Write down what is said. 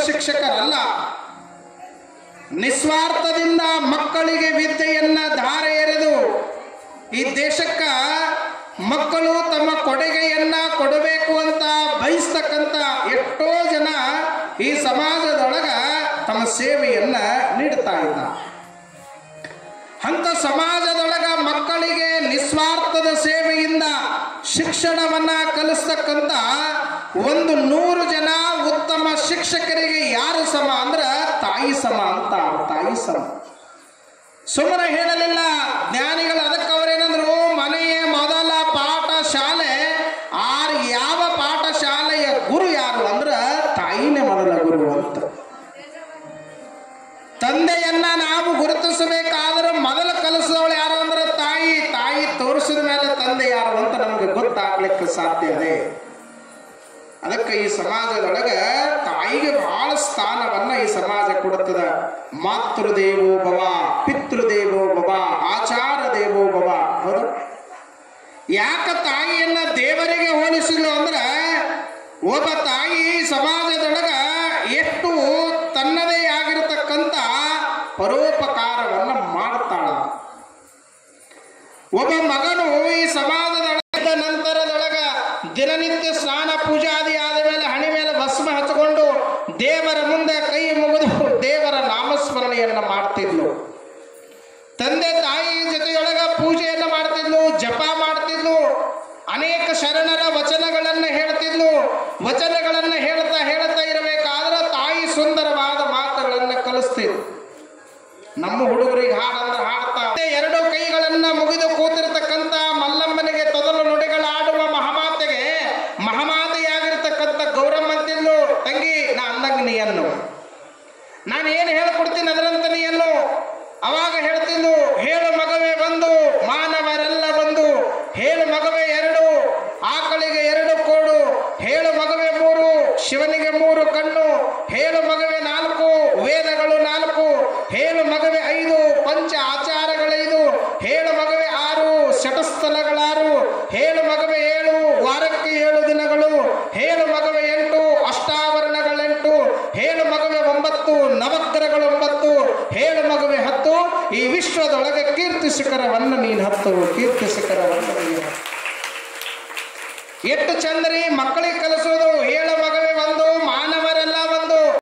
ಶಿಕ್ಷಕರಲ್ಲ ನಿಸ್ವಾರ್ಥದಿಂದ ಮಕ್ಕಳಿಗೆ ವಿದ್ಯೆಯನ್ನ ಧಾರೆ ಎರೆದು ಈ ದೇಶಕ್ಕ ಮಕ್ಕಳು ತಮ್ಮ ಕೊಡುಗೆಯನ್ನ ಕೊಡಬೇಕು ಅಂತ ಬಯಸ್ತಕ್ಕಂಥ ಎಷ್ಟೋ ಜನ ಈ ಸಮಾಜದೊಳಗ ತಮ್ಮ ಸೇವೆಯನ್ನ ನೀಡ್ತಾ ಇದ್ದಾರೆ ಅಂತ ಸಮಾಜದೊಳಗ ಮಕ್ಕಳಿಗೆ ನಿಸ್ವಾರ್ಥದ ಸೇವೆಯಿಂದ ಶಿಕ್ಷಣವನ್ನ ಕಲಿಸ್ತಕ್ಕಂಥ ಒಂದು ನೂರು ಜನ ಉತ್ತಮ ಶಿಕ್ಷಕರಿಗೆ ಯಾರು ಸಮ ಅಂದ್ರ ತಾಯಿ ಸಮ ಅಂತ ತಾಯಿ ಸಮ ಸುಮ್ಮನೆ ಹೇಳಲಿಲ್ಲ ಜ್ಞಾನಿಗಳು ಅದಕ್ಕೆ ಅವರೇನಂದ್ರು ಮನೆಯ ಮೊದಲ ಪಾಠ ಶಾಲೆ ಆರ್ ಯಾವ ಪಾಠಶಾಲೆಯ ಗುರು ಯಾರು ಅಂದ್ರ ತಾಯಿನೇ ಮೊದಲ ಗುರು ಅಂತ ತಂದೆಯನ್ನ ನಾವು ಗುರುತಿಸಬೇಕಾದ್ರೆ ಮೊದಲ ಕಲಿಸಿದವಳು ಯಾರು ಅಂದ್ರೆ ತಾಯಿ ತಾಯಿ ತೋರಿಸಿದ ಮೇಲೆ ತಂದೆ ಯಾರು ಅಂತ ನಮಗೆ ಗೊತ್ತಾಗ್ಲಿಕ್ಕೆ ಸಾಧ್ಯ ಇದೆ ಅದಕ್ಕೆ ಈ ಸಮಾಜದೊಳಗ ತಾಯಿಗೆ ಬಹಳ ಸ್ಥಾನವನ್ನ ಈ ಸಮಾಜ ಕೊಡುತ್ತದೆ ಮಾತೃದೇವೋ ಭವ ಪಿತೃದೇವೋ ಭವ ಆಚಾರ ದೇವೋ ಭವ ಹೌದು ಯಾಕ ತಾಯಿಯನ್ನ ದೇವರಿಗೆ ಹೋಲಿಸಿದ್ರು ಅಂದ್ರೆ ಒಬ್ಬ ತಾಯಿ ಸಮಾಜದೊಳಗ ಎಷ್ಟು ತನ್ನದೇ ಆಗಿರತಕ್ಕಂತ ಪರೋಪಕಾರವನ್ನ ಮಾಡ್ತಾಳ ಒಬ್ಬ ಮಗನು ಈ ಸಮಾಜದೊಳಗ ನಂತರದೊಳಗ ದಿನನಿತ್ಯ ಸ್ನಾನ ಪೂಜಾದಿ ಆದ ಮೇಲೆ ಹಣಿ ಮೇಲೆ ಭಸ್ಮ ಹಚ್ಚಿಕೊಂಡು ದೇವರ ಮುಂದೆ ಕೈ ಮುಗಿದು ದೇವರ ನಾಮಸ್ಮರಣೆಯನ್ನ ಮಾಡ್ತಿದ್ಲು ತಂದೆ ತಾಯಿ ಜೊತೆಯೊಳಗ ಪೂಜೆಯನ್ನ ಮಾಡ್ತಿದ್ಲು ಜಪ ಮಾಡ್ತಿದ್ಲು ಅನೇಕ ಶರಣರ ವಚನಗಳನ್ನ ಹೇಳ್ತಿದ್ಲು ವಚನಗಳನ್ನ ಹೇಳ್ತಾ ಹೇಳ್ತಾ ಇರಬೇಕಾದ್ರೆ ತಾಯಿ ಸುಂದರವಾದ ಮಾತುಗಳನ್ನ ಕಲಿಸ್ತಿದ್ಲು ನಮ್ಮ ಹುಡುಗರಿಗೆ ಹಾಡಂದ್ರೆ ಹಾಡ್ತಾ ಎರಡು ಕೈಗಳನ್ನ ಮುಗಿದು ಕೂತಿರ್ತಕ್ಕಂಥ ಮಲ್ಲಮ್ಮನಿಗೆ ತೊದಲು ನುಡಿಗಳ ಆಡುವ ಮಹಾಮಾತೆಗೆ ಮಹಾಮಾತೆಯಾಗಿರ್ತಕ್ಕಂಥ ಗೌರಮ್ಮಂತಿದ್ಲು ತಂಗಿ ನಾ ಅಂದಂಗ ನೀ ಅನ್ನು ನಾನು ಏನು ಹೇಳ್ಕೊಡ್ತೀನಿ ಅದರಂತ ನೀ ಅನ್ನು ಅವಾಗ ಹೇಳ್ತಿದ್ಲು ಹೇಳು ಮಗವೇ ಬಂದು ಮಾನವರೆಲ್ಲ ಬಂದು ಹೇಳು ಮಗವೇ ಎರಡು ಆಕಳಿಗೆ ಎರಡು ಕೋಡು ಹೇಳು ಮಗವೇ ಮೂರು ಶಿವನಿಗೆ ಮೂರು ಕಣ್ಣು ಹೇಳು ಮಗವೇ ನಾಲ್ಕು ವೇದಗಳು ನಾಲ್ಕು ಹೇಳು ಮಗವೇ ಐದು ಪಂಚ ಆಚಾರಗಳೈದು ಹೇಳು ಮಗವೇ ಆರು ಶಟಸ್ಥಲಗಳಾರು ಹೇಳು ಮಗವೇ ಏಳು ವಾರಕ್ಕೆ ಏಳು ದಿನಗಳು ಹೇಳು ಮಗವೇ ಎಂಟು ಅಷ್ಟಾವರಣಗಳೆಂಟು ಹೇಳು ಮಗವೇ ಒಂಬತ್ತು ನವಗ್ರಹಗಳು ಒಂಬತ್ತು ಹೇಳು ಮಗವೇ ಹತ್ತು ಈ ವಿಶ್ವದೊಳಗೆ ಕೀರ್ತಿ ಶಿಖರವನ್ನು ನೀನು ಹತ್ತು ಕೀರ್ತಿ ಶಿಖರವನ್ನು ನೀನು ಹತ್ತು. ಎಷ್ಟು ಚಂದ್ರಿ ಮಕ್ಕಳಿಗೆ ಕಲಿಸೋದು ಹೇಳು